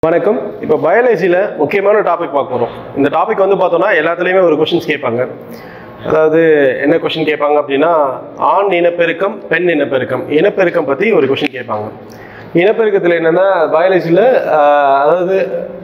வணக்கம் இப்போ பயாலஜியில் முக்கியமான டாபிக் பார்க்க போகிறோம் இந்த டாபிக் வந்து பார்த்தோம்னா எல்லாத்துலேயுமே ஒரு கொஷின்ஸ் கேட்பாங்க அதாவது என்ன கொஷின் கேட்பாங்க அப்படின்னா ஆண் இனப்பெருக்கம் பெண் இனப்பெருக்கம் இனப்பெருக்கம் பற்றி ஒரு கொஷின் கேட்பாங்க இனப்பெருக்கத்தில் என்னென்னா பயாலஜியில் அதாவது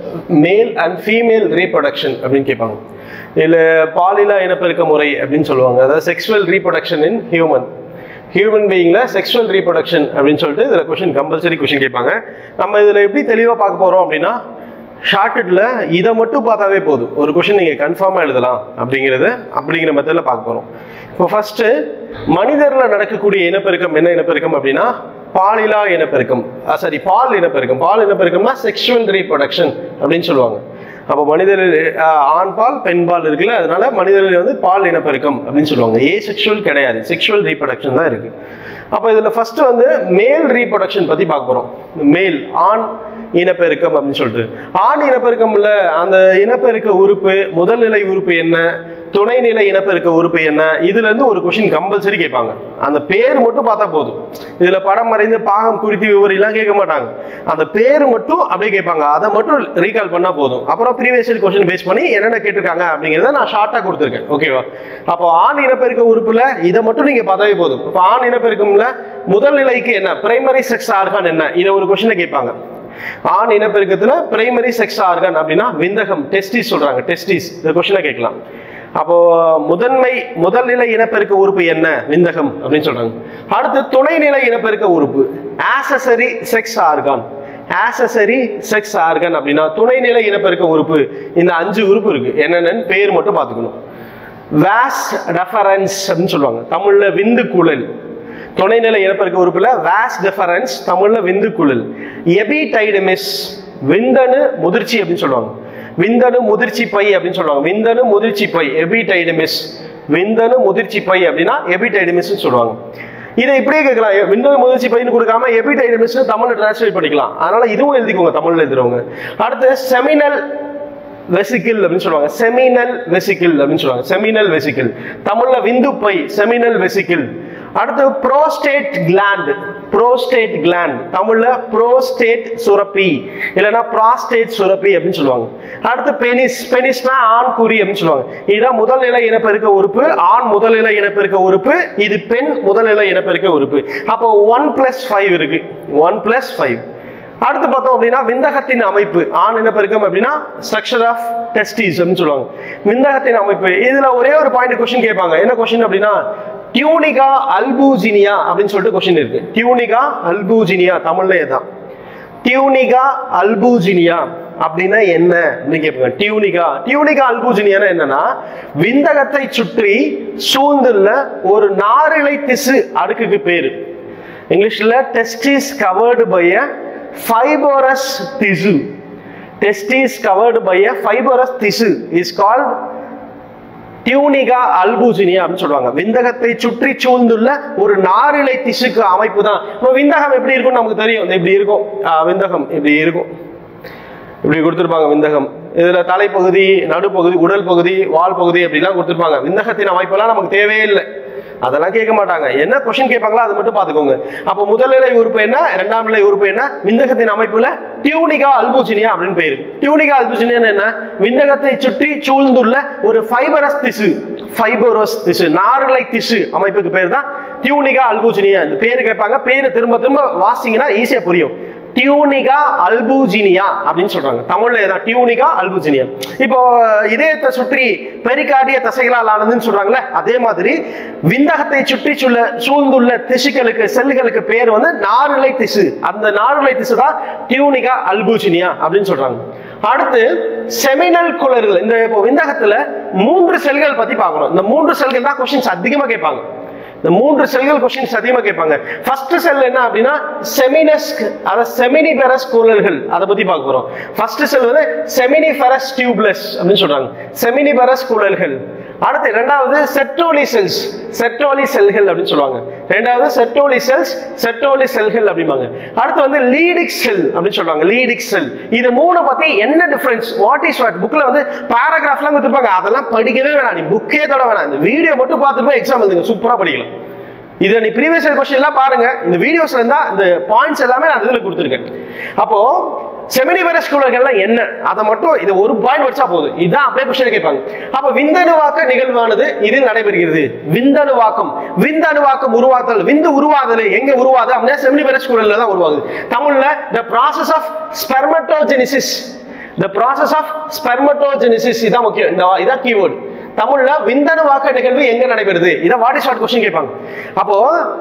மேல் அண்ட் ஃபீமேல் ரீப்ரொடக்ஷன் அப்படின்னு கேட்பாங்க இதில் பாலிலா இனப்பெருக்க முறை அப்படின்னு சொல்லுவாங்க அதாவது sexual reproduction in human human பீயிங்கில் செக்ஷுவல் ரீப்ரொடக்ஷன் அப்படின்னு சொல்லிட்டு இதில் கொஷின் கம்பல்சரி கொஷின் கேட்பாங்க நம்ம இதில் எப்படி தெளிவாக பார்க்க போகிறோம் அப்படின்னா ஷார்ட்டடில் இதை மட்டும் பார்த்தாவே போதும் ஒரு கொஷின் நீங்கள் கன்ஃபார்மாக எழுதலாம் அப்படிங்கிறது அப்படிங்கிற மெத்தடில் பார்க்க போகிறோம் இப்போ ஃபஸ்ட்டு மனிதரில் நடக்கக்கூடிய இனப்பெருக்கம் என்ன இனப்பெருக்கம் அப்படின்னா பாலிலா இனப்பெருக்கம் சாரி பால் இனப்பெருக்கம் பால் இனப்பெருக்கம்னா செக்ஷுவல் ரீப்ரொடக்ஷன் அப்படின்னு சொல்லுவாங்க அப்போ மனிதர்கள் அஹ், ஆண் பால் பெண் பால் இருக்குல்ல அதனால மனிதர்கள் வந்து பால் இனப்பெருக்கம் அப்படின்னு சொல்லுவாங்க ஏ செக்ஷுவல் கிடையாது செக்ஷுவல் ரீப்ரொடக்ஷன் தான் இருக்கு அப்போ இதில் ஃபர்ஸ்ட் வந்து மேல் ரீப்ரொடக்ஷன் பற்றி பார்க்க போகிறோம் மேல் ஆண் இனப்பெருக்கம் அப்படின்னு சொல்லிட்டு ஆண் இனப்பெருக்கம்ல அந்த இனப்பெருக்க உறுப்பு முதல்நிலை உறுப்பு என்ன துணைநிலை இனப்பெருக்க உறுப்பு என்ன இதுல இருந்து ஒரு கொஷின் கம்பல்சரி கேட்பாங்க அந்த பேர் மட்டும் பார்த்தா போதும் இதுல படம் மறைந்து பாகம் குறித்து விவரிலாம் கேட்க மாட்டாங்க அந்த பேர் மட்டும் அப்படியே கேட்பாங்க அதை மட்டும் ரீகால் பண்ணா போதும் அப்புறம் ப்ரீவியஸ் கொஷின் பேஸ் பண்ணி என்னென்ன கேட்டிருக்காங்க அப்படிங்கிறத நான் ஷார்ட்டா கொடுத்துருக்கேன் ஓகேவா அப்போ ஆண் இனப்பெருக்க உறுப்புல இதை மட்டும் நீங்க பார்த்தாவே போதும் இப்போ ஆண் இனப்பெருக்கம்ல முதல் நிலைக்கு என்ன பிரைமரி செக்ஸ் ஆர்கான் என்ன இதை ஒரு கொஷினை கேட்பாங்க ஆண் இனப்பெருக்கத்துல பிரைமரி செக்ஸ் ஆர்கன் அப்படின்னா விந்தகம் டெஸ்டிஸ் சொல்றாங்க டெஸ்டிஸ் இந்த கொஸ்டினை கேட்கலாம் அப்போ முதன்மை முதல்நிலை இனப்பெருக்க உறுப்பு என்ன விந்தகம் அப்படின்னு சொல்றாங்க அடுத்து துணைநிலை இனப்பெருக்க உறுப்பு accessory sex organ accessory sex organ அப்படின்னா துணைநிலை இனப்பெருக்க உறுப்பு இந்த அஞ்சு உறுப்பு இருக்கு என்னென்னு பேர் மட்டும் பார்த்துக்கணும் வாஸ் ரெஃபரன்ஸ் அப்படின்னு சொல்லுவாங்க தமிழ்ல விந்து குழல் துணைநிலை இனப்பெருக்க உறுப்புல வாஸ் டிஃபரன்ஸ் தமிழ்ல விந்து குழல் எபிடைடமிஸ் விந்தணு முதிர்ச்சி அப்படின்னு சொல்லுவாங்க விந்தணு முதிர்ச்சி பை அப்படின்னு சொல்லுவாங்க விந்தணு முதிர்ச்சி பை எபிடைடமிஸ் விந்தணு முதிர்ச்சி பை அப்படின்னா எபிடைடமிஸ் சொல்லுவாங்க இதை இப்படியே கேட்கலாம் எ- விந்தணு முதிர்ச்சி பைன்னு கொடுக்காம எபிடைடமிஸ் தமிழ்ல டிரான்ஸ்லேட் பண்ணிக்கலாம் அதனால இதுவும் எழுதிக்கோங்க தமிழ்ல எழுதுறவங்க அடுத்து செமினல் வெசிக்கிள் அப்படின்னு சொல்லுவாங்க செமினல் வெசிக்கிள் அப்படின்னு சொல்லுவாங்க செமினல் வெசிக்கிள் தமிழ்ல விந்து பை செமினல் வெசிக்கிள் அடுத்து ப்ரோஸ்டேட் கிளாண்ட் ப்ரோஸ்டேட் கிளாண்ட் தமிழ்ல ப்ரோஸ்டேட் சுரப்பி இல்லைன்னா ப்ராஸ்டேட் சுரப்பி அப்படின்னு சொல்லுவாங்க அடுத்து பெனிஸ் பெனிஸ்னா ஆண் குறி அப்படின்னு சொல்லுவாங்க இதுதான் முதல்நிலை இனப்பெருக்க உறுப்பு ஆண் முதல்நிலை இனப்பெருக்க உறுப்பு இது பெண் முதல்நிலை இனப்பெருக்க உறுப்பு அப்போ ஒன் பிளஸ் ஃபைவ் இருக்கு ஒன் பிளஸ் ஃபைவ் அடுத்து பார்த்தோம் அப்படின்னா விந்தகத்தின் அமைப்பு ஆண் இனப்பெருக்கம் அப்படின்னா ஸ்ட்ரக்சர் ஆஃப் டெஸ்டிஸ் அப்படின்னு சொல்லுவாங்க விந்தகத்தின் அமைப்பு இதுல ஒரே ஒரு பாயிண்ட் கொஸ்டின் கேட்பாங்க என்ன கொஸ்டின் அப்படின்னா டியூனிகா அல்பூஜினியா அப்படின்னு சொல்லிட்டு கொஸ்டின் இருக்கு டியூனிகா அல்பூஜினியா தமிழ்ல தான் டியூனிகா அல்பூஜினியா அப்படின்னா என்ன அப்படின்னு கேட்பாங்க டியூனிகா டியூனிகா அல்பூஜினியானா என்னன்னா விந்தகத்தை சுற்றி சூழ்ந்துள்ள ஒரு நாரிழை திசு அடுக்குக்கு பேரு இங்கிலீஷ்ல testis covered by a fibrous திசு testis covered by a fibrous திசு இஸ் கால்ட் டியூனிகா அல்பூசினியா அப்படின்னு சொல்லுவாங்க விந்தகத்தை சுற்றி சூழ்ந்துள்ள ஒரு நாரிழை திசுக்கு அமைப்பு தான் இப்போ விந்தகம் எப்படி இருக்கும்னு நமக்கு தெரியும் இந்த இப்படி இருக்கும் ஆஹ் விந்தகம் இப்படி இருக்கும் இப்படி கொடுத்துருப்பாங்க விந்தகம் இதுல தலைப்பகுதி நடுப்பகுதி உடல் பகுதி வால் பகுதி அப்படிலாம் கொடுத்துருப்பாங்க விந்தகத்தின் அமைப்பெல்லாம் நமக்கு தேவையே இல்லை அதெல்லாம் கேட்க மாட்டாங்க என்ன கொஸ்டின் கேட்பாங்களோ அதை மட்டும் பார்த்துக்கோங்க அப்போ முதல் நிலை உறுப்பு என்ன இரண்டாம் நிலை உறுப்பு என்ன விந்தகத்தின் அமைப்புல டியூனிகா அல்பூசினியா அப்படின்னு பேரு டியூனிகா அல்பூசினியா என்ன விந்தகத்தை சுற்றி சூழ்ந்துள்ள ஒரு ஃபைபரஸ் திசு ஃபைபரஸ் திசு நார்லை திசு அமைப்புக்கு பேர் தான் டியூனிகா அல்பூசினியா இந்த பேரு கேட்பாங்க பேரு திரும்ப திரும்ப வாசிங்கன்னா ஈஸியா புரியும் டியூனிகா அல்பூஜினியா அப்படின்னு சொல்றாங்க தமிழ்ல தான் டியூனிகா அல்பூஜினியா இப்போ இதயத்தை சுற்றி பெரிகார்டிய தசைகளால் ஆனதுன்னு சொல்றாங்கல்ல அதே மாதிரி விந்தகத்தை சுற்றி சுள்ள சூழ்ந்துள்ள திசுக்களுக்கு செல்லுகளுக்கு பேர் வந்து நாருளை திசு அந்த நாருளை திசு தான் டியூனிகா அல்பூஜினியா அப்படின்னு சொல்றாங்க அடுத்து செமினல் குளறுகள் இந்த இப்போ விந்தகத்துல மூன்று செல்கள் பத்தி பார்க்கணும் இந்த மூன்று செல்கள் தான் கொஸ்டின்ஸ் அதிகமா கேட்பாங்க இந்த மூன்று செல்கள் கொஸ்டின்ஸ் அதிகமா கேட்பாங்க ஃபர்ஸ்ட் செல் என்ன அப்படின்னா செமினஸ் அதாவது செமினிபெரஸ் குழல்கள் அதை பத்தி பார்க்க போறோம் ஃபர்ஸ்ட் செல் வந்து செமினிபெரஸ் டியூப்லெஸ் அப்படின்னு சொல்றாங்க செமினிபெரஸ் குழல்கள் அடுத்து இரண்டாவது செட்டோலி செல்ஸ் செட்டோலி செல்கள் அப்படின்னு சொல்லுவாங்க ரெண்டாவது செட்டோலி செல்ஸ் செட்டோலி செல்கள் அப்படிம்பாங்க அடுத்து வந்து லீடிக் செல் அப்படின்னு சொல்லுவாங்க லீடிக் செல் இது மூணு பத்தி என்ன டிஃபரன்ஸ் வாட் இஸ் வாட் புக்ல வந்து பேராகிராஃப்லாம் கொடுத்துருப்பாங்க அதெல்லாம் படிக்கவே வேணாம் நீ புக்கே தொட வேணாம் இந்த வீடியோ மட்டும் பார்த்துட்டு போய் எக்ஸாம் எழுதுங்க சூப்பரா படிக்கலாம் இதை நீ ப்ரீவியஸ் கொஸ்டின் எல்லாம் பாருங்க இந்த வீடியோஸ்ல இருந்தா இந்த பாயிண்ட்ஸ் எல்லாமே நான் இதுல கொடுத்துருக்கேன் அப்போ செமினிவரஸ் குழல்கள்லாம் என்ன அதை மட்டும் இது ஒரு பாயிண்ட் வச்சா போதும் இதுதான் அப்படியே கொஸ்டின் கேட்பாங்க அப்ப விந்தணுவாக்க நிகழ்வானது இதில் நடைபெறுகிறது விந்தணுவாக்கம் விந்தணுவாக்கம் உருவாக்குதல் விந்து உருவாதல் எங்க உருவாது அப்படின்னா செமினிவரஸ் குழல்ல தான் உருவாகுது தமிழ்ல the process of spermatogenesis the process of spermatogenesis இதான் முக்கியம் இந்த வா- இதான் கீவேர்டு தமிழ்ல விந்தணுவாக்க நிகழ்வு எங்க நடைபெறுது இதை வாட் இஸ் ஷார்ட் கொஸ்டின் கேட்பாங்க அப்போ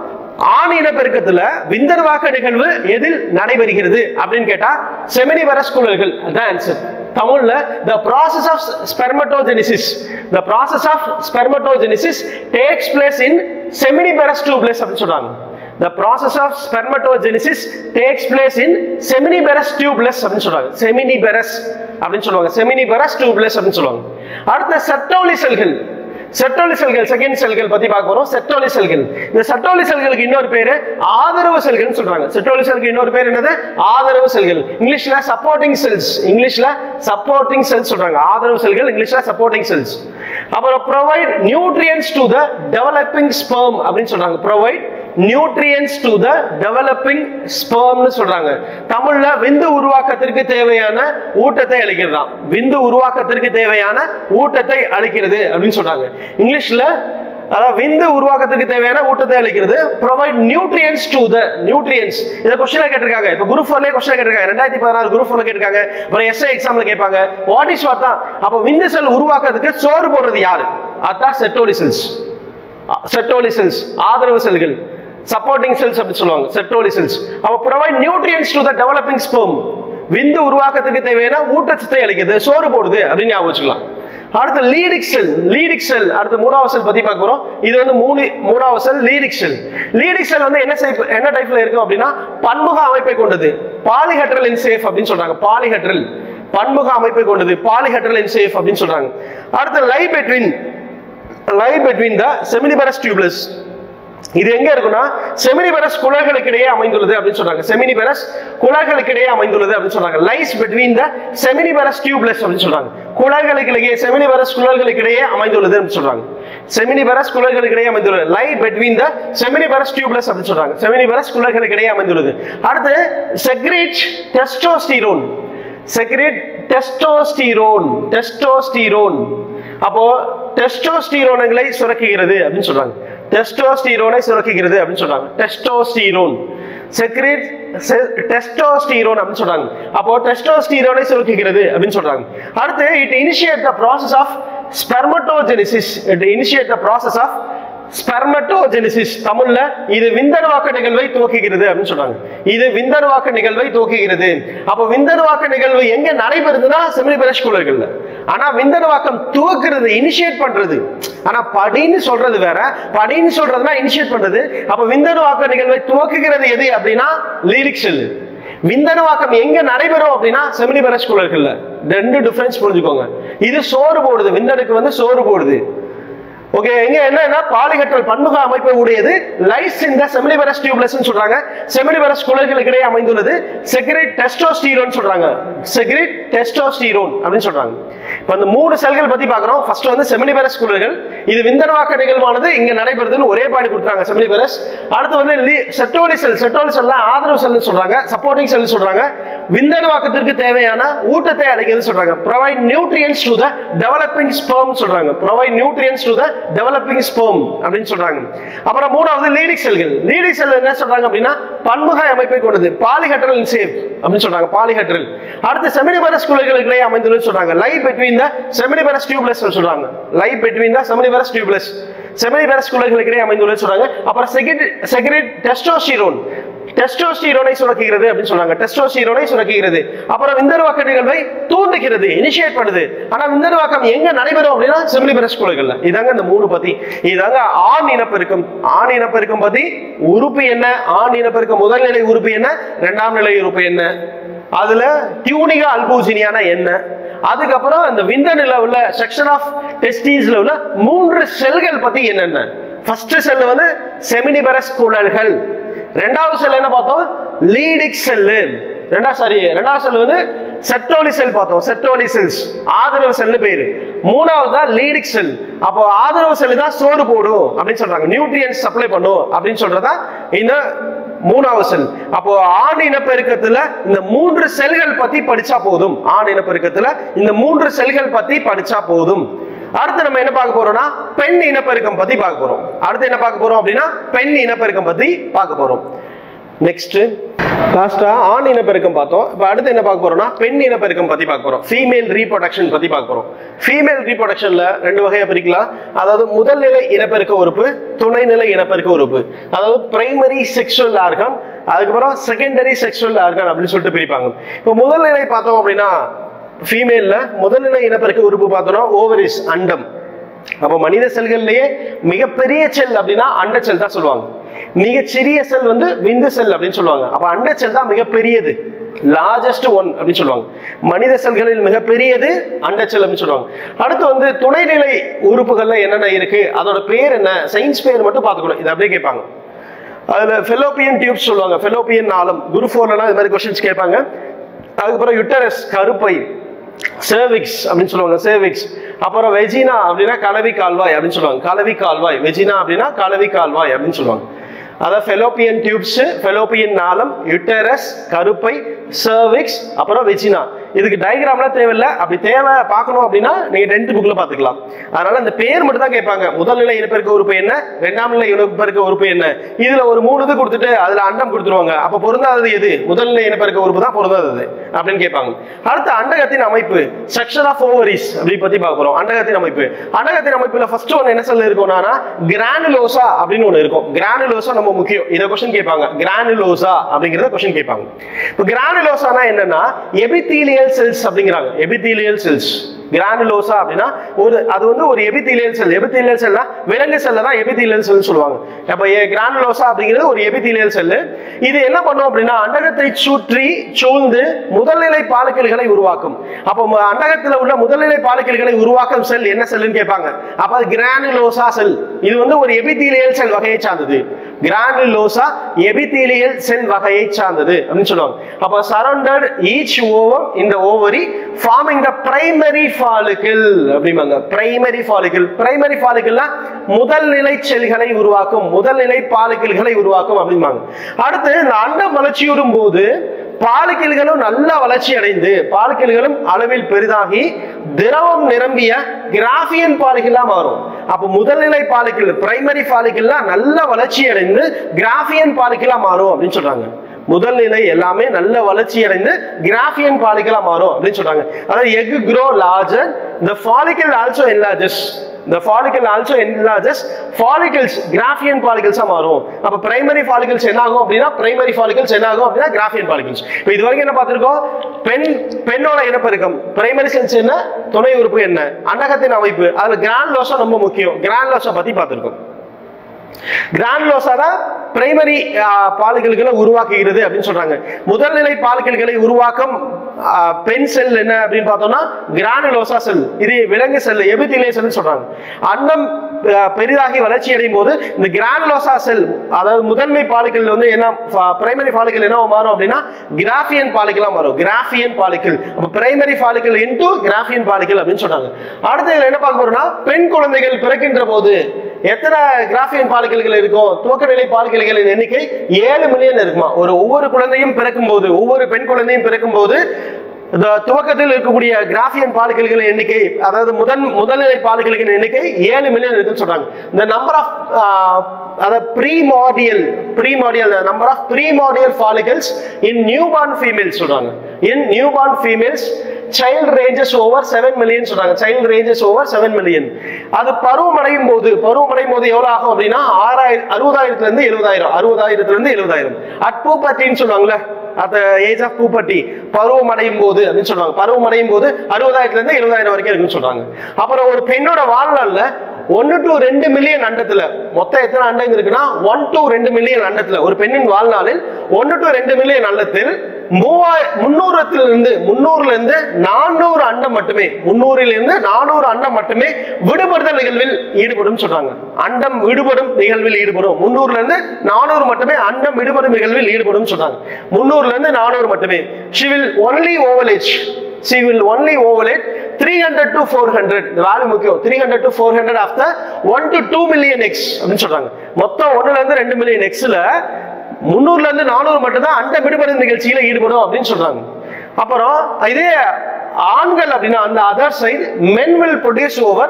ஆண் இனப்பெருக்கத்துல விந்தணுவாக்க நிகழ்வு எதில் நடைபெறுகிறது அப்படின்னு கேட்டா செமினிவரஸ் குழல்கள் அதான் ஆன்சர் தமிழ்ல the process of spermatogenesis the process of spermatogenesis takes place in seminiferous tubulus அப்படின்னு சொல்றாங்க the process of spermatogenesis takes place in seminiferous tubulus அப்படின்னு சொல்றாங்க seminiferous அப்படின்னு சொல்லுவாங்க seminiferous tubulus அப்படின்னு சொல்லுவாங்க அடுத்த செட்டோலி செல்கள் செட்டோலி செல்கள் செகண்ட் செல்கள் பத்தி பார்க்க போறோம் செட்டோலி செல்கள் இந்த செட்டோலி செல்களுக்கு இன்னொரு பேரு ஆதரவு செல்கள்னு சொல்றாங்க செட்டோலி செல்களுக்கு இன்னொரு பேர் என்னது ஆதரவு செல்கள் இங்கிலீஷ்ல சப்போர்ட்டிங் செல்ஸ் இங்கிலீஷ்ல சப்போர்ட்டிங் செல்ஸ் சொல்றாங்க ஆதரவு செல்கள் இங்கிலீஷ்ல சப்போர்ட்டிங் செல்ஸ் அப்புறம் provide nutrients to the developing sperm அப்படின்னு சொல்றாங்க provide nutrients to the developing ஸ்பெர்ம்னு சொல்றாங்க தமிழ்ல விந்து உருவாக்கத்திற்கு தேவையான ஊட்டத்தை அளிக்கிறதாம் விந்து உருவாக்கத்திற்கு தேவையான ஊட்டத்தை அளிக்கிறது அப்படின்னு சொல்றாங்க இங்கிலீஷ்ல அதாவது விந்து உருவாக்கத்துக்கு தேவையான ஊட்டத்தை அளிக்கிறது provide nutrients to the nutrients இத கொஸ்டின்ல கேட்டிருக்காங்க இப்ப குரூப் ஃபோர்லயே கொஸ்டின் கேட்டிருக்காங்க ரெண்டாயிரத்தி பதினாறு குரூப் ஃபோர்ல கேட்டிருக்காங்க அப்புறம் எஸ்ஐ எக்ஸாம்ல கேட்பாங்க வாட் இஸ் வாட் தான் அப்ப விந்து செல் உருவாக்குறதுக்கு சோறு போடுறது யாரு அதான் செட்டோலி செல்ஸ் செட்டோலி செல்ஸ் ஆதரவு செல்கள் சப்போர்ட்டிங் செல்ஸ் அப்படி சொல்லுவாங்க செட்டோலி செல்ஸ் அப்ப provide nutrients to the developing sperm விந்து உருவாக்கத்துக்கு தேவையான ஊட்டச்சத்தை அளிக்குது சோறு போடுது அப்படின்னு ஞாபகம் வச்சுக்கலாம் அடுத்து லீடிக் செல் லீடிக் செல் அடுத்து மூணாவது செல் பத்தி பார்க்க போறோம் இது வந்து மூணு மூணாவது செல் லீடிக் செல் லீடிக் செல் வந்து என்ன type- என்ன டைப்ல இருக்கும் அப்படின்னா பன்முக அமைப்பை கொண்டது பாலிஹெட்ரல் இன்சேஃப் அப்படின்னு சொல்றாங்க பாலிஹெட்ரல் பன்முக அமைப்பை கொண்டது பாலிஹெட்ரல் இன்சேஃப் அப்படின்னு சொல்றாங்க அடுத்து லை பெட்வின் லை பெட்வீன் த செமினிபரஸ் டியூப்லஸ் இது எங்க இருக்குன்னா செமினிபரஸ் குழல்களுக்கிடையே அமைந்துள்ளது அப்படின்னு சொல்றாங்க செமினிபரஸ் குழல்களுக்கிடையே அமைந்துள்ளது அப்படின்னு சொல்றாங்க lies between the seminiferous tubules அப்படின்னு சொல்றாங்க குழல்களுக்கிடையே செமினிபரஸ் குழல்களுக்கிடையே அமைந்துள்ளது அப்படின்னு சொல்றாங்க செமினிபரஸ் குழல்களுக்கிடையே அமைந்துள்ளது லை between த செமினிபரஸ் டியூப்லஸ் அப்படின்னு சொல்றாங்க செமினிபரஸ் குழல்களுக்கிடையே அமைந்துள்ளது அடுத்து secrete testosterone secrete testosterone testosterone அப்போ டெஸ்டோஸ்டிரோன்களை சுரக்குகிறது அப்படின்னு சொல்றாங்க டெஸ்டோஸ்டிரோனை சுரக்குகிறது அப்படின்னு சொல்றாங்க டெஸ்டோஸ்டிரோன் செக்ரேட் டெஸ்டோஸ்டிரோன் அப்படின்னு சொல்றாங்க அப்போ டெஸ்டோஸ்டிரோனை சுரக்குகிறது அப்படின்னு சொல்றாங்க அடுத்து it initiate the process of spermatogenesis it initiate the process of spermatogenesis தமிழ்ல இது விந்தணுவாக்க நிகழ்வை துவக்குகிறது அப்படின்னு சொல்றாங்க இது விந்தணுவாக்க நிகழ்வை துவக்குகிறது அப்ப விந்தணுவாக்க நிகழ்வு எங்க நடைபெறுதுன்னா செமினிபரஸ் குழல்கள்ல ஆனா விந்தணுவாக்கம் துவக்குறது இனிஷியேட் பண்றது ஆனா படின்னு சொல்றது வேற படின்னு சொல்றதுனா இனிஷியேட் பண்றது அப்ப விந்தணுவாக்க நிகழ்வை துவக்குகிறது எது அப்படின்னா லீரிக் செல் விந்தணுவாக்கம் எங்க நடைபெறும் அப்படின்னா செமினிபரஸ் குழல்கள்ல ரெண்டு டிஃபரன்ஸ் புரிஞ்சுக்கோங்க இது சோறு போடுது விந்தணுக்கு வந்து சோறு போடுது ஓகே எங்க என்னன்னா பாலிகற்றல் பன்முக அமைப்பை உடையது லைஸ் இந்த செமினிபரஸ் டியூப்லஸ் சொல்றாங்க செமினிபரஸ் குழல்களுக்கிடையே அமைந்துள்ளது செக்ரேட் டெஸ்டோஸ்டீரோன் சொல்றாங்க செக்ரேட் டெஸ்டோஸ்டீரோன் அப்படின்னு சொல்றாங்க இப்ப அந்த மூணு செல்கள் பத்தி பார்க்கறோம் ஃபர்ஸ்ட் வந்து செமினிபரஸ் குழல்கள் இது விந்தணுவாக்க நிகழ்வானது இங்க நடைபெறுதுன்னு ஒரே பாடி கொடுத்தாங்க செமினிபரஸ் அடுத்து வந்து செட்டோலி செல் செட்டோலி செல்லாம் ஆதரவு செல்னு சொல்றாங்க சப்போர்ட்டிங் செல் சொல்றாங்க விந்தணுவாக்கத்திற்கு தேவையான ஊட்டத்தை அளிக்கிறது சொல்றாங்க provide nutrients to the developing sperm சொல்றாங்க provide nutrients to the developing sperm அப்படின்னு சொல்றாங்க அப்புறம் மூணாவது லீடிக் செல்கள் லீடிக் செல் என்ன சொல்றாங்க அப்படின்னா பன்முக அமைப்பை கொண்டது பாலிஹெட்ரல் சேவ் அப்படின்னு சொல்றாங்க பாலிஹெட்ரல் அடுத்து செமினிபரஸ் குழல்களுக்கிடையே அமைந்துள்ளது சொல்றாங்க lied between the seminiferous tubules சொல்றாங்க lied between the seminiferous tubules seminiferous குழல்களுக்கிடையே அமைந்துள்ளது சொல்றாங்க அப்புறம் செகண்ட் செகண்ட் டெஸ்டோஸ்டிரோன் டெஸ்டோஸ்டிரோனை சுரக்குகிறது அப்படின்னு சொல்றாங்க டெஸ்டோஸ்டிரோனை சுரக்குகிறது அப்புறம் விந்தணுவாக்க நிகழ்வை தூண்டுகிறது இனிஷியேட் பண்ணுது ஆனா விந்தணுவாக்கம் எங்க நடைபெறும் அப்படின்னா செமினிபரஸ் குழல்கள்ல இதாங்க இந்த மூணு பத்தி இதாங்க ஆண் இனப்பெருக்கம் ஆண் இனப்பெருக்கம் பத்தி உறுப்பு என்ன ஆண் இனப்பெருக்கம் முதல் நிலை உறுப்பு என்ன இரண்டாம் நிலை உறுப்பு என்ன அதுல டியூனிகா அல்பூசினியானா என்ன அதுக்கப்புறம் அந்த விந்தணுல உள்ள செக்ஷன் ஆஃப் டெஸ்டீஸ்ல உள்ள மூன்று செல்கள் பத்தி என்னென்ன ஃபர்ஸ்ட் செல் வந்து செமினிபரஸ் குழல்கள் ரெண்டாவது செல் என்ன பார்த்தோம் லீடிக் செல்லு ரெண்டாவது சாரி ரெண்டாவது செல் வந்து செட்டோலி செல் பார்த்தோம் செட்டோலி செல்ஸ் ஆதரவு செல்னு பேரு மூணாவது தான் லீடிக் செல் அப்போ ஆதரவு செல் தான் சோறு போடும் அப்படின்னு சொல்றாங்க நியூட்ரியன்ஸ் சப்ளை பண்ணும் அப்படின்னு சொல்றதா இந்த மூணாவது செல் அப்போ ஆண் இனப்பெருக்கத்துல இந்த மூன்று செல்கள் பத்தி படிச்சா போதும் ஆண் இனப்பெருக்கத்துல இந்த மூன்று செல்கள் பத்தி படிச்சா போதும் அடுத்து நம்ம என்ன பார்க்க போறோம்னா பெண் இனப்பெருக்கம் பத்தி பார்க்க போறோம் அடுத்து என்ன பார்க்க போறோம் அப்படின்னா பெண் இனப்பெருக்கம் பத்தி பார்க்க போறோம் நெக்ஸ்ட் லாஸ்டா ஆண் இனப்பெருக்கம் பார்த்தோம் இப்போ அடுத்து என்ன பார்க்க போறோம்னா பெண் இனப்பெருக்கம் பத்தி பார்க்க போறோம் ஃபீமேல் ரீப்ரொடக்ஷன் பத்தி பார்க்க போறோம் ஃபீமேல் ரீப்ரொடக்ஷன்ல ரெண்டு வகையா பிரிக்கலாம் அதாவது முதல் நிலை இனப்பெருக்க உறுப்பு துணைநிலை இனப்பெருக்க உறுப்பு அதாவது பிரைமரி செக்ஷுவல் ஆர்கன் அதுக்கப்புறம் செகண்டரி செக்ஷுவல் ஆர்கன் அப்படின்னு சொல்லிட்டு பிரிப்பாங்க இப்போ முதல் நிலை பார்த்தோம் அப்படின்னா ஃபீமேல்ல முதல் நிலை இனப்பெருக்க உறுப்பு பார்த்தோம்னா ஓவரிஸ் அண்டம் அப்போ மனித செல்கள்லயே மிகப்பெரிய செல் அப்படின்னா அண்ட செல் தான் சொல்லுவாங்க மிகச்சிறிய செல் வந்து விந்து செல் அப்படின்னு சொல்லுவாங்க அப்ப அண்ட செல் தான் மிகப்பெரியது லார்ஜஸ்ட் ஒன் அப்படின்னு சொல்லுவாங்க மனித செல்களில் மிகப்பெரியது அண்ட செல் அப்படின்னு சொல்லுவாங்க அடுத்து வந்து துணைநிலை உறுப்புகள்ல என்னென்ன இருக்கு அதோட பேர் என்ன சயின்ஸ் பேர் மட்டும் பார்த்துக்கணும் இது அப்படியே கேட்பாங்க அதுல ஃபெலோப்பியன் டியூப்ஸ் சொல்லுவாங்க ஃபெலோப்பியன் நாளம் குரு ஃபோர்லாம் இது மாதிரி கொஸ்டின்ஸ் கேட்பாங்க அதுக்கப்புறம் யுட்டரஸ் கருப்பை சேவிக்ஸ் அப்படின்னு சொல்லுவாங்க சேவிக்ஸ் அப்புறம் வெஜினா அப்படின்னா கலவி கால்வாய் அப்படின்னு சொல்லுவாங்க கலவி கால்வாய் வெஜினா அப்படின்னா கலவி கால்வாய் அப்படின்னு சொல்லுவாங்க அதாவது ஃபெலோப்பியன் டியூப்ஸ் ஃபெலோப்பியன் நாளம் யுட்டரஸ் கருப்பை சர்விக்ஸ் அப்புறம் வெஜினா இதுக்கு டயக்ராம்லாம் தேவையில்லை அப்படி தேவை பார்க்கணும் அப்படின்னா நீங்க டென்த் புக்ல பாத்துக்கலாம் அதனால அந்த பேர் மட்டும் தான் கேட்பாங்க முதல் நிலை இனப்பெருக்க உறுப்பு என்ன இரண்டாம் நிலை இனப்பெருக்க உறுப்பு என்ன இதுல ஒரு மூணு இது கொடுத்துட்டு அதுல அண்டம் கொடுத்துருவாங்க அப்ப பொருந்தாதது எது முதல் நிலை இனப்பெருக்க உறுப்பு தான் பொருந்தாதது அப்படின்னு கேட்பாங்க அடுத்து அண்டகத்தின் அமைப்பு செக்ஷன் ஆஃப் ஓவரிஸ் அப்படி பத்தி பார்க்க போறோம் அண்டகத்தின் அமைப்பு அண்டகத்தின் அமைப்புல ஃபர்ஸ்ட் ஒன்று என்ன சொல்ல இருக்கும்னா கிரானுலோசா அப்படின்னு ஒன்று இருக்கும் கிரானுலோசா நம்ம முக்கியம் இதை கொஸ்டின் கேட்பாங்க கிரானுலோசா அப்படிங்கறத கொஸ்டின் கேட்பாங்க இப்போ கிரானுலோசானா என்னன்னா எபித்தீலியல் செல்ஸ் அப்படிங்கிறாங்க எபித்தீலியல் செல்ஸ் கிரானுலோசா அப்படின்னா ஒரு அது வந்து ஒரு எபித்தீலியல் செல் எபித்தீலியல் செல்னா விலங்கு செல்ல தான் எபித்தீலியல் செல் சொல்லுவாங்க அப்ப கிரானுலோசா அப்படிங்கிறது ஒரு எபித்தீலியல் செல் இது என்ன பண்ணும் அப்படின்னா அண்டகத்தை சுற்றி சூழ்ந்து முதல்நிலை பாலக்கில்களை உருவாக்கும் அப்போ ம- அண்டகத்துல உள்ள முதல்நிலை பாலக்கில்களை உருவாக்கும் செல் என்ன செல்லுன்னு கேட்பாங்க அப்ப அது கிரானுலோசா செல் இது வந்து ஒரு எபித்தீலியல் செல் வகையை சார்ந்தது கிரானுலோசா எபித்தீலியல் செல் வகையை சார்ந்தது அப்படின்னு சொல்லுவாங்க அப்ப சரௌண்டட் ஈச் ஓவர் இந்த ovary forming the primary follicle அப்படிம்பாங்க பிரைமரி ஃபாலிக்கிள் பிரைமரி ஃபாலிக்கிள்னா முதல் நிலை செல்களை உருவாக்கும் முதல் நிலை பாலிக்கிள்களை உருவாக்கும் அப்படிம்பாங்க அடுத்து இந்த அண்டம் வளர்ச்சியுறும் போது பாலிக்கிள்களும் நல்ல வளர்ச்சி அடைந்து பாலிக்கிள்களும் அளவில் பெரிதாகி திரவம் நிரம்பிய கிராஃபியன் பாலிகளா மாறும் அப்ப முதல்நிலை பாலிக்கிள் பிரைமரி பாலிக்கிள்லாம் நல்ல வளர்ச்சி அடைந்து கிராஃபியன் பாலிகளா மாறும் அப்படின்னு சொல்றாங்க முதல் நிலை எல்லாமே நல்ல வளர்ச்சி அடைந்து கிராஃபியன் பாலிகளா மாறும் அப்படின்னு சொல்றாங்க அதாவது egg grow larger the follicle also enlarges the follicle also enlarges follicles Graafian follicles ஆ மாறும் அப்ப பிரைமரி follicles என்ன ஆகும் அப்படின்னா பிரைமரி follicles என்ன ஆகும் அப்படின்னா கிராஃபியன் follicles இப்போ இது வரைக்கும் என்ன பார்த்திருக்கோம் பெண் பெண்ணோட இனப்பெருக்கம் பிரைமரி செல்ஸ் என்ன துணை உறுப்பு என்ன அண்டகத்தின் அமைப்பு அதுல கிரான்லோசா ரொம்ப முக்கியம் கிரான்லோசா பத்தி பார்த்திருக்கோம் கிரானுலோசா தான் பிரைமரி பாலிகல்களை உருவாக்குகிறது அப்படின்னு சொல்றாங்க முதல்நிலை பாலிகல்களை உருவாக்கும் ஆ, பெண் செல் என்ன அப்படின்னு பார்த்தோம்னா கிரானுலோசா செல் இது விலங்கு செல் எபித்திலே செல் சொல்றாங்க அன்னம் ஆ, பெரிதாகி வளர்ச்சி அடையும் போது இந்த கிரானுலோசா செல் அதாவது முதன்மை பாலிகள் வந்து என்ன பிரைமரி பாலிகள் என்ன மாறும் அப்படின்னா கிராஃபியன் பாலிகளா மாறும் கிராஃபியன் பாலிகள் அப்ப primary follicle into Graafian follicle அப்படின்னு சொன்னாங்க அடுத்து இதுல என்ன பார்க்க போறோம்னா பெண் குழந்தைகள் பிறக்கின்ற போது எத்தனை கிராஃபியன் பாலிகல்கள் இருக்கும் துவக்க நிலை பாலிகல்களின் எண்ணிக்கை ஏழு மில்லியன் இருக்குமா ஒரு ஒவ்வொரு குழந்தையும் பிறக்கும் போது ஒவ்வொரு பெண் குழந்தையும் பிறக்கும் போது இந்த துவக்கத்தில் இருக்கக்கூடிய கிராஃபியன் பாலிகல்களின் எண்ணிக்கை அதாவது முதன் முதல்நிலை பாலிகல்களின் எண்ணிக்கை ஏழு மில்லியன் இருக்குன்னு சொல்றாங்க இந்த நம்பர் ஆஃப் அதாவது primordial primordial number of primordial follicles in newborn females சொல்றாங்க in newborn females child ranges over seven million சொல்றாங்க child ranges over seven million அது பருவம் அடையும் போது பருவம் அடையும் போது எவ்வளவு ஆகும் அப்படின்னா ஆறாயிரம் அறுபதாயிரத்துல இருந்து எழுபதாயிரம் அறுபதாயிரத்துல இருந்து எழுபதாயிரம் அட் பூப்பட்டின்னு சொல்லுவாங்கல்ல at the age of puberty பருவம் அடையும் போது அப்படின்னு சொல்றாங்க பருவம் அடையும் போது அறுபதாயிரத்துல இருந்து எழுபதாயிரம் வரைக்கும் இருக்குன்னு சொல்றாங்க அப்புறம் ஒரு பெண்ணோட வாழ்நாள்ல ஒன்னு டு ரெண்டு மில்லியன் அண்டத்துல மொத்தம் எத்தனை அண்டங்க இருக்குன்னா ஒன் டு ரெண்டு மில்லியன் அண்டத்துல ஒரு பெண்ணின் வாழ்நாளில் ஒன்னு டு ரெண்டு மில்லியன் அண்டத்தில் மூவாயிரம் முன்னூறுல இருந்து முன்னூறுல இருந்து நானூறு அண்டம் மட்டுமே முன்னூறில் இருந்து நானூறு அண்டம் மட்டுமே விடுபடுதல் நிகழ்வில் ஈடுபடும் சொல்றாங்க அண்டம் விடுபடும் நிகழ்வில் ஈடுபடும் முன்னூறுல இருந்து நானூறு மட்டுமே அண்டம் விடுபடும் நிகழ்வில் ஈடுபடும் சொல்றாங்க முன்னூறுல இருந்து நானூறு மட்டுமே she will only ovulate she will only ovulate 300 to 400 இந்த வேல்யூ முக்கியம் 300 to 400 of the 1 to 2 million eggs அப்படின்னு சொல்றாங்க மொத்தம் ஒண்ணுல இருந்து ரெண்டு மில்லியன் எக்ஸ்ல முந்நூறுல இருந்து நானூறு மட்டும்தான் அண்ட விடுபடும் நிகழ்ச்சியில ஈடுபடும் அப்படின்னு சொல்றாங்க அப்புறம் இதே ஆண்கள் அப்படின்னா அந்த other side men will produce over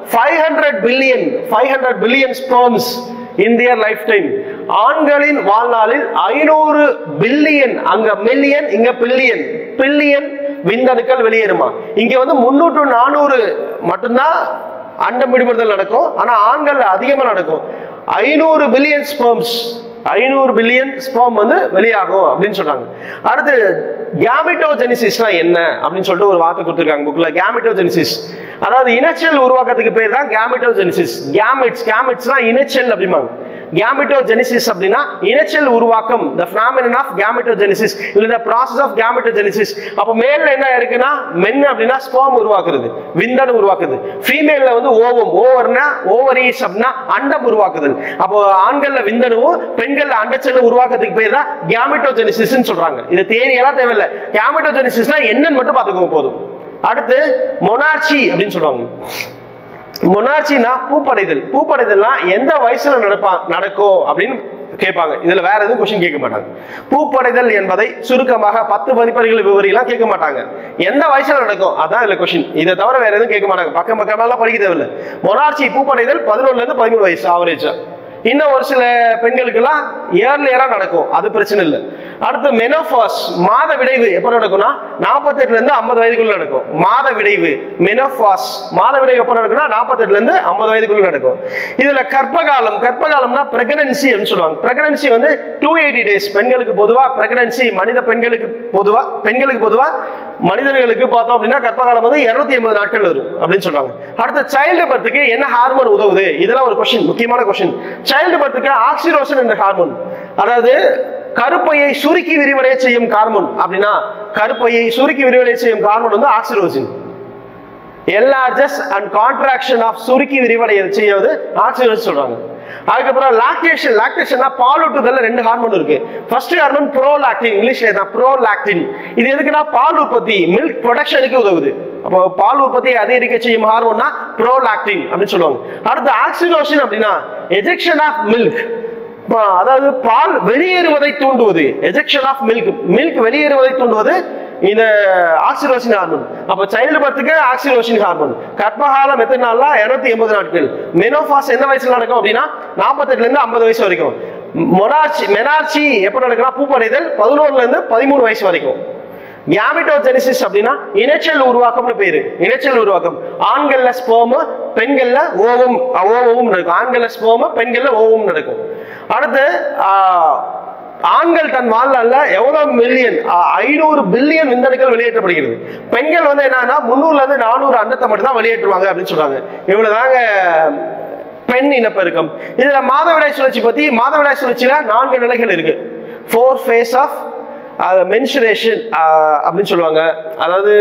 500 billion 500 billion sperms in their lifetime ஆண்களின் வாழ்நாளில் ஐநூறு பில்லியன் அங்க மில்லியன் இங்க பில்லியன் பில்லியன் விந்தணுக்கள் வெளியேறுமா இங்க வந்து முன்னூற்று நானூறு மட்டும்தான் அண்டம் விடுபடுதல் நடக்கும் ஆனா ஆண்கள் அதிகமா நடக்கும் ஐநூறு பில்லியன் ஸ்பெர்ம்ஸ் ஐநூறு பில்லியன் ஸ்பெர்ம் வந்து வெளியாகும் அப்படின்னு சொல்றாங்க அடுத்து கேமிட்டோஜெனிசிஸ்னா என்ன அப்படின்னு சொல்லிட்டு ஒரு வார்த்தை கொடுத்துருக்காங்க புக்ல கேமிட்டோஜெனிசிஸ் அதாவது இனச்சல் உருவாக்கத்துக்கு பேர் தான் கேமிட்டோஜெனிசிஸ் கேமிட்ஸ் கேமிட்ஸ்னா இனச்சல் அப்படிம்பாங்க கேமிட்டோஜெனிசிஸ் அப்படின்னா இனச்சல் உருவாக்கம் the phenomenon of gametogenesis இல்ல the process of gametogenesis அப்ப மேல்ல என்ன இருக்குன்னா மென் அப்படின்னா ஸ்பெர்ம் உருவாக்குறது விந்தணு உருவாக்குது ஃபீமேல்ல வந்து ஓவம் ஓவர்னா ஓவரீஸ் அப்படின்னா அண்டம் உருவாக்குதல் அப்போ ஆண்கள்ல விந்தணுவும் பெண்கள்ல அண்டச்சல் உருவாக்கத்துக்கு பேர் தான் கேமிட்டோஜெனிசிஸ் சொல்றாங்க இது தேரி எல்லாம் தேவையில்லை கேமிட்டோஜெனிசிஸ்னா என்னன்னு மட்டும் பாத்துக்கோங்க போதும் அடுத்து மொனார்ச்சி அப்படின்னு சொல்லுவாங்க மொனார்ச்சினா பூப்படைதல் பூப்படைதல்னா எந்த வயசுல நடப்பா நடக்கும் அப்படின்னு கேட்பாங்க இதுல வேற எதுவும் கொஸ்டின் கேட்க மாட்டாங்க பூப்படைதல் என்பதை சுருக்கமாக பத்து மதிப்பெண்கள் விவரியெல்லாம் கேட்க மாட்டாங்க எந்த வயசுல நடக்கும் அதான் இதுல கொஸ்டின் இதை தவிர வேற எதுவும் கேட்க மாட்டாங்க பக்கம் பக்கமெல்லாம் படிக்க தேவையில்லை மொனார்ச்சி பூப்படைதல் பதினொன்னுல இருந்து பதிமூணு வயசு ஆவரேஜா இன்னும் ஒரு சில பெண்களுக்கெல்லாம் இயர்லியரா நடக்கும் அது பிரச்சனை இல்லை அடுத்து மெனோபாஸ் மாத விடைவு எப்ப நடக்கும்னா நாற்பத்தெட்டுல இருந்து ஐம்பது வயதுக்குள்ள நடக்கும் மாத விடைவு மெனோபாஸ் மாத விடைவு எப்ப நடக்கும்னா நாற்பத்தெட்டுல இருந்து ஐம்பது வயதுக்குள்ள நடக்கும் இதுல கர்ப்பகாலம் கர்ப்பகாலம்னா பிரெக்னன்சி அப்படின்னு சொல்லுவாங்க பிரெக்னன்சி வந்து டூ எயிட்டி டேஸ் பெண்களுக்கு பொதுவா பிரெக்னன்சி மனித பெண்களுக்கு பொதுவா பெண்களுக்கு பொதுவா மனிதர்களுக்கு பார்த்தோம் அப்படின்னா கர்ப்பகாலம் வந்து இருநூத்தி எண்பது நாட்கள் வரும் அப்படின்னு சொல்றாங்க அடுத்து சைல்டு பர்த்துக்கு என்ன ஹார்மோன் உதவுது இதெல்லாம் ஒரு கொஸ்டின் முக்கியமான கொஸ்டின் சைல்டு பர்த்துக்கு ஆக்சிடோசன் என்ற ஹார்மோன் அதாவது கருப்பையை சுருக்கி விரிவடைய செய்யும் ஹார்மோன் அப்படின்னா கருப்பையை சுருக்கி விரிவடைய செய்யும் ஹார்மோன் வந்து oxytocin enlarges and contraction of சுருக்கி விரிவடைய செய்வது ஆக்சிடோசின் சொல்றாங்க அதுக்கப்புறம் லாக்டேஷன் லாக்டேஷன்னா பாலூட்டுதல்ல ரெண்டு ஹார்மோன் இருக்கு ஃபர்ஸ்ட் ஹார்மோன் ப்ரோலாக்டின் இங்கிலீஷ்ல தான் ப்ரோலாக்டின் இது எதுக்குன்னா பால் உற்பத்தி மில்க் ப்ரொடக்ஷனுக்கு உதவுது அப்போ பால் உற்பத்தியை அதிகரிக்க செய்யும் ஹார்மோன்னா ப்ரோலாக்டின் அப்படின்னு சொல்லுவாங்க அடுத்து ஆக்சிடோசின் அப்படின்னா எஜெக்ஷன் ஆஃப் மில்க் அதாவது பால் வெளியேறுவதை தூண்டுவது எஜெக்ஷன் ஆஃப் மில்க் மில்க் வெளியேறுவதை தூண்டுவது இந்த ஆக்சிடோசின் ஹார்மோன் அப்ப சைல்டு பர்த்துக்கு ஆக்சிடோசின் ஹார்மோன் கர்ப்பகாலம் எத்தனை நாள்னா இருநூத்தி எண்பது நாட்கள் மெனோபாஸ் எந்த வயசுல நடக்கும் அப்படின்னா நாற்பத்தெட்டுல இருந்து ஐம்பது வயசு வரைக்கும் மொனார்ச்சி மெனார்ச்சி எப்ப நடக்கும்னா பூப்படைதல் பதினோருல இருந்து பதிமூணு வயசு வரைக்கும் கேமிட்டோஜெனிசிஸ் அப்படின்னா இணைச்சல் உருவாக்கம்னு பேரு இணைச்சல் உருவாக்கம் ஆண்கள்ல ஸ்போம பெண்கள்ல ஓவம் ஓவமும் நடக்கும் ஆண்கள்ல ஸ்போம பெண்கள்ல ஓவமும் நடக்கும் அடுத்து ஆஹ், ஆண்கள் தன் வாழ்நாள்ல எவ்வளவு மில்லியன் ஐநூறு பில்லியன் விந்தணுக்கள் வெளியேற்றப்படுகிறது பெண்கள் வந்து என்னன்னா முந்நூறுல இருந்து நானூறு அண்டத்தை மட்டும் தான் வெளியேற்றுவாங்க அப்படின்னு சொல்றாங்க இவ்வளவுதாங்க பெண் இனப்பெருக்கம் இதுல மாதவிடாய் சுழற்சி பத்தி மாதவிடாய் சுழற்சியில நான்கு நிலைகள் இருக்கு ஃபோர் ஃபேஸ் ஆஃப் மென்சுரேஷன் அப்படின்னு சொல்லுவாங்க அதாவது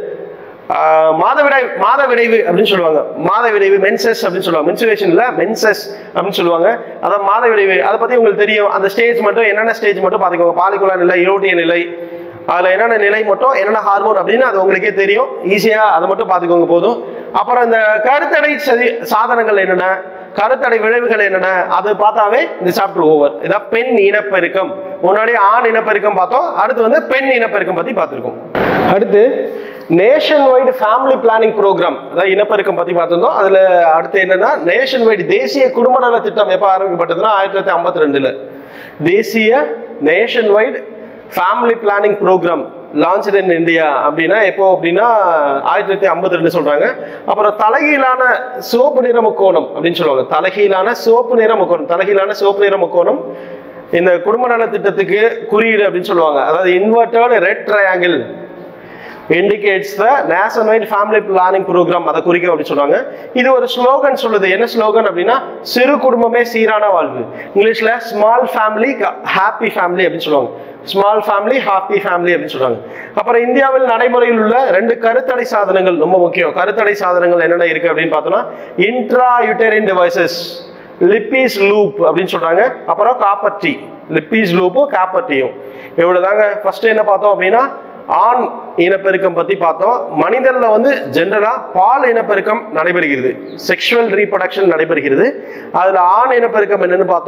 ஆஹ், மாதவிடாய் மாதவிடைவு அப்படின்னு சொல்லுவாங்க மாதவிடைவு மென்சஸ் அப்படின்னு சொல்லுவாங்க மென்சுரேஷன் இல்ல மென்சஸ் அப்படின்னு சொல்லுவாங்க அதான் மாதவிடைவு அதை பத்தி உங்களுக்கு தெரியும் அந்த ஸ்டேஜ் மட்டும் என்னென்ன ஸ்டேஜ் மட்டும் பாத்துக்கோங்க பாலிகுலா நிலை யூரோட்டிய நிலை அதுல என்னென்ன நிலை மட்டும் என்னென்ன ஹார்மோன் அப்படின்னு அது உங்களுக்கே தெரியும் ஈஸியா அதை மட்டும் பாத்துக்கோங்க போதும் அப்புறம் இந்த கருத்தடை சதி சாதனங்கள் என்னென்ன கருத்தடை விளைவுகள் என்னென்ன அது பார்த்தாவே இந்த சாப்டர் ஓவர் இதான் பெண் இனப்பெருக்கம் முன்னாடி ஆண் இனப்பெருக்கம் பார்த்தோம் அடுத்து வந்து பெண் இனப்பெருக்கம் பத்தி பார்த்திருக்கோம் அடுத்து nationwide family planning program அதாவது இனப்பெருக்கம் பத்தி பார்த்திருந்தோம் அதுல அடுத்து என்னன்னா நேஷன் வைடு தேசிய குடும்ப நல திட்டம் எப்ப ஆரம்பிக்கப்பட்டதுன்னா ஆயிரத்தி தொள்ளாயிரத்தி ஐம்பத்தி ரெண்டுல தேசிய nationwide family planning program launch in India அப்படின்னா எப்போ அப்படின்னா ஆயிரத்தி தொள்ளாயிரத்தி ஐம்பத்தி ரெண்டு சொல்றாங்க அப்புறம் தலைகீழான சிவப்பு நிற முக்கோணம் அப்படின்னு சொல்லுவாங்க தலைகீழான சிவப்பு நிற முக்கோணம் தலைகீழான சிவப்பு நிற முக்கோணம் இந்த குடும்ப நல திட்டத்துக்கு குறியீடு அப்படின்னு சொல்லுவாங்க அதாவது inverted red triangle indicates the national family planning program அதை குறிக்கும் அப்படின்னு சொல்றாங்க இது ஒரு ஸ்லோகன் சொல்லுது என்ன ஸ்லோகன் அப்படின்னா சிறு குடும்பமே சீரான வாழ்வு இங்கிலீஷ்ல ஸ்மால் ஃபேமிலி ஹாப்பி ஃபேமிலி அப்படின்னு சொல்லுவாங்க ஸ்மால் ஃபேமிலி ஹாப்பி ஃபேமிலி அப்படின்னு சொல்றாங்க அப்புறம் இந்தியாவில் நடைமுறையில் உள்ள ரெண்டு கருத்தடை சாதனங்கள் ரொம்ப முக்கியம் கருத்தடை சாதனங்கள் என்னென்ன இருக்கு அப்படின்னு பார்த்தோம்னா intrauterine devices Lippes loop அப்படின்னு சொல்றாங்க அப்புறம் காப்பர்டி லிப்பீஸ் லூப்பும் காப்பர்டியும் இவ்வளவுதாங்க ஃபர்ஸ்ட் என்ன பார்த்தோம் அப்படின்னா ஆண் இனப்பெருக்கம் பத்தி பார்த்தோம் மனிதன்ல வந்து ஜென்ரலா பால் இனப்பெருக்கம் நடைபெறுகிறது செக்ஷுவல் ரீப்ரொடக்ஷன் நடைபெறுகிறது அதுல ஆண் இனப்பெருக்கம் என்னன்னு பார்த்தோம்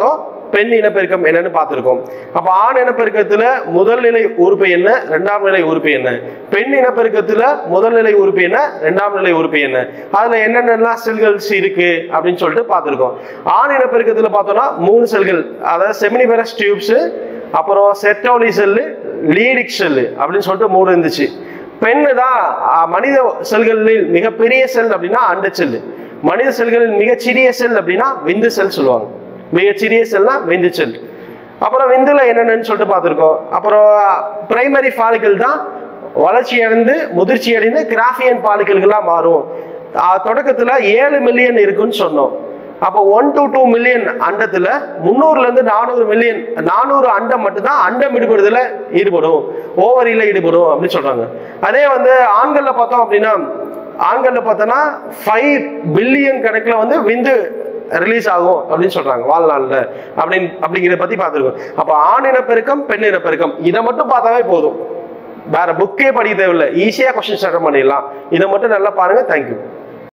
பெண் இனப்பெருக்கம் என்னன்னு பார்த்திருக்கோம் அப்ப ஆண் இனப்பெருக்கத்துல முதல் நிலை உறுப்பு என்ன இரண்டாம் நிலை உறுப்பு என்ன பெண் இனப்பெருக்கத்துல முதல் நிலை உறுப்பு என்ன இரண்டாம் நிலை உறுப்பு என்ன அதுல என்னென்னலாம் செல்கள் இருக்கு அப்படின்னு சொல்லிட்டு பார்த்திருக்கோம் ஆண் இனப்பெருக்கத்துல பார்த்தோம்னா மூணு செல்கள் அதாவது செமினிபெரஸ் டியூப்ஸ் அப்புறம் செட்டோலி செல்லு லீடிக் செல்லு அப்படின்னு சொல்லிட்டு மூணு இருந்துச்சு பெண்ணு தான் அஹ், மனித செல்களில் மிகப்பெரிய செல் அப்படின்னா அண்ட செல்லு மனித செல்களில் மிகச்சிறிய செல் அப்படின்னா விந்து செல் சொல்லுவாங்க மிகச்சிறிய செல்னா விந்து செல் அப்புறம் விந்துல என்னென்னு சொல்லிட்டு பார்த்துருக்கோம் அப்புறம் பிரைமரி ஃபாலிக்கல் தான் வளர்ச்சி அடைந்து முதிர்ச்சி அடைந்து கிராஃபியன் பாலிக்கல்களா மாறும் ஆஹ் தொடக்கத்துல ஏழு மில்லியன் இருக்குன்னு சொன்னோம் அப்போ ஒன் டு டூ மில்லியன் அண்டத்துல முந்நூறுல இருந்து நானூறு மில்லியன் நானூறு அண்டம் மட்டும்தான் அண்டம் ஈடுபடுறதுல ஈடுபடும் ஓவரியில ஈடுபடும் அப்படின்னு சொல்றாங்க அதே வந்து ஆண்கள்ல பார்த்தோம் அப்படின்னா ஆண்கள்ல பார்த்தோன்னா ஃபைவ் பில்லியன் கணக்குல வந்து விந்து ரிலீஸ் ஆகும் அப்படின்னு சொல்றாங்க வாழ்நாள்ல அப்படின்னு அப்படிங்கிறத பத்தி பார்த்துருக்கோம் அப்போ ஆண் இனப்பெருக்கம் பெண் இனப்பெருக்கம் இதை மட்டும் பார்த்தாவே போதும் வேற புக்கே படிக்க தேவையில்லை ஈஸியா கொஸ்டின்ஸ் அட்டன் பண்ணிடலாம் இதை மட்டும் நல்லா பாருங்க தேங்க்யூ